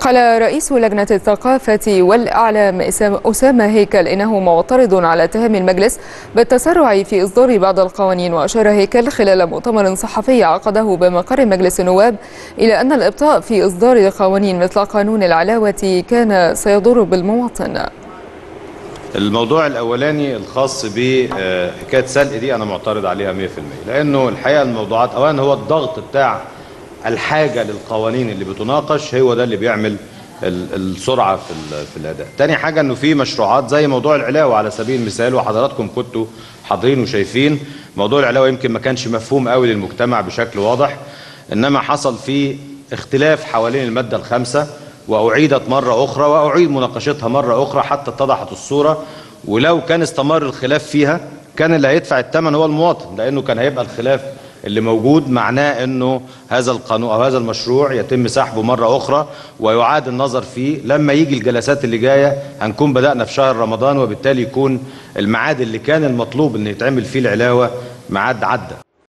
قال رئيس لجنة الثقافة والإعلام أسامة هيكل إنه معترض على اتهام المجلس بالتسرع في إصدار بعض القوانين وأشار هيكل خلال مؤتمر صحفي عقده بمقر مجلس النواب إلى أن الإبطاء في إصدار قوانين مثل قانون العلاوة كان سيضر بالمواطن الموضوع الاولاني الخاص بحكايه سلق دي انا معترض عليها 100% لانه الحقيقه الموضوعات اولا هو الضغط بتاع الحاجه للقوانين اللي بتناقش هو ده اللي بيعمل السرعه في في الاداء. تاني حاجه انه في مشروعات زي موضوع العلاوه على سبيل المثال وحضراتكم كنتوا حاضرين وشايفين موضوع العلاوه يمكن ما كانش مفهوم قوي للمجتمع بشكل واضح انما حصل فيه اختلاف حوالين الماده الخامسه وأعيدت مرة أخرى وأعيد مناقشتها مرة أخرى حتى اتضحت الصورة ولو كان استمر الخلاف فيها كان اللي هيدفع الثمن هو المواطن لأنه كان هيبقى الخلاف اللي موجود معناه أنه هذا القانون أو هذا المشروع يتم سحبه مرة أخرى ويعاد النظر فيه لما يجي الجلسات اللي جاية هنكون بدأنا في شهر رمضان وبالتالي يكون الميعاد اللي كان المطلوب أن يتعمل فيه العلاوة ميعاد عدى